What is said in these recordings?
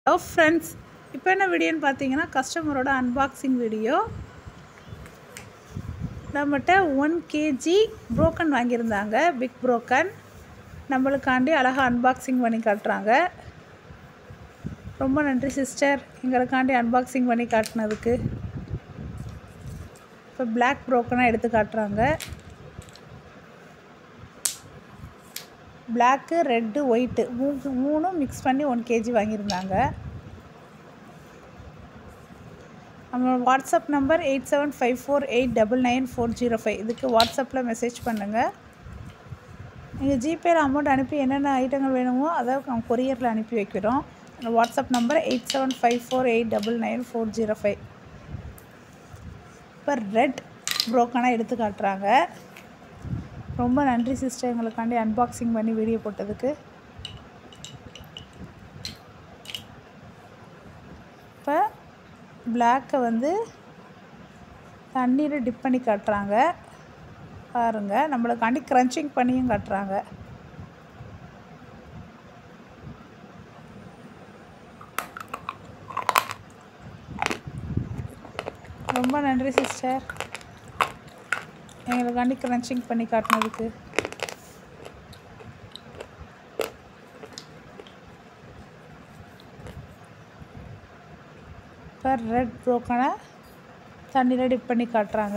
hello friends இப்போ என்ன வீடியோன்னு பார்த்தீங்கன்னா கஸ்டமரோட அன்பாக்சிங் வீடியோ நம்மகிட்ட ஒன் கேஜி புரோக்கன் வாங்கியிருந்தாங்க பிக் புரோக்கன் நம்மளுக்காண்டி அழகாக அன்பாக்சிங் பண்ணி காட்டுறாங்க ரொம்ப நன்றி சிஸ்டர் எங்களுக்காண்டி அன்பாக்சிங் பண்ணி காட்டினதுக்கு இப்போ பிளாக் புரோக்கனாக எடுத்து காட்டுறாங்க பிளாக்கு ரெட்டு ஒயிட்டு மூணு மூணும் மிக்ஸ் பண்ணி ஒன் கேஜி வாங்கியிருந்தாங்க நம்ம WhatsApp number eight seven five four eight double nine four zero five இதுக்கு வாட்ஸ்அப்பில் மெசேஜ் பண்ணுங்கள் நீங்கள் ஜிபேயில் அமௌண்ட் அனுப்பி என்னென்ன ஐட்டங்கள் வேணுமோ அதை நாங்கள் கொரியரில் அனுப்பி வைக்கிறோம் WhatsApp number eight seven five four eight double nine four zero five இப்போ ரெட் புரோக்கனாக எடுத்து காட்டுறாங்க ரொம்ப நன்றி சிஸ்டர் எங்களுக்காண்டி அன்பாக்சிங் பண்ணி வீடியோ போட்டதுக்கு இப்போ பிளாக்கை வந்து தண்ணீரை டிப் பண்ணி காட்டுறாங்க பாருங்கள் நம்மளுக்காண்டி க்ரன்ச்சிங் பண்ணியும் காட்டுறாங்க ரொம்ப நன்றி சிஸ்டர் எங்களுக்காண்டி க்ரன்ச்சிங் பண்ணி காட்டினதுக்கு இப்போ ரெட் ப்ரோக்கனை தண்ணியில் டிப் பண்ணி காட்டுறாங்க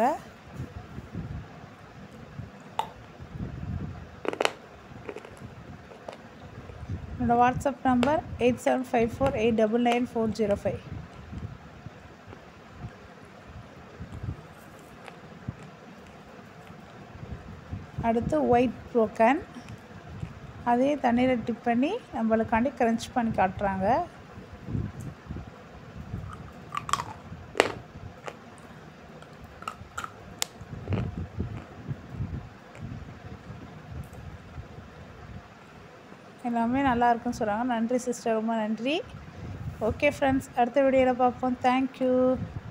என்னோடய WhatsApp number eight seven five four eight double nine four zero five அடுத்து ஒயிட் ப்ரோக்கன் அதே தண்ணீரை டிப் பண்ணி நம்மளுக்காண்டி க்ரன்ச் பண்ணி காட்டுறாங்க எல்லாமே நல்லா இருக்குன்னு சொல்கிறாங்க நன்றி சிஸ்டர் ரொம்ப நன்றி ஓகே ஃப்ரெண்ட்ஸ் அடுத்த வீடியோவில் பார்ப்போம் தேங்க்யூ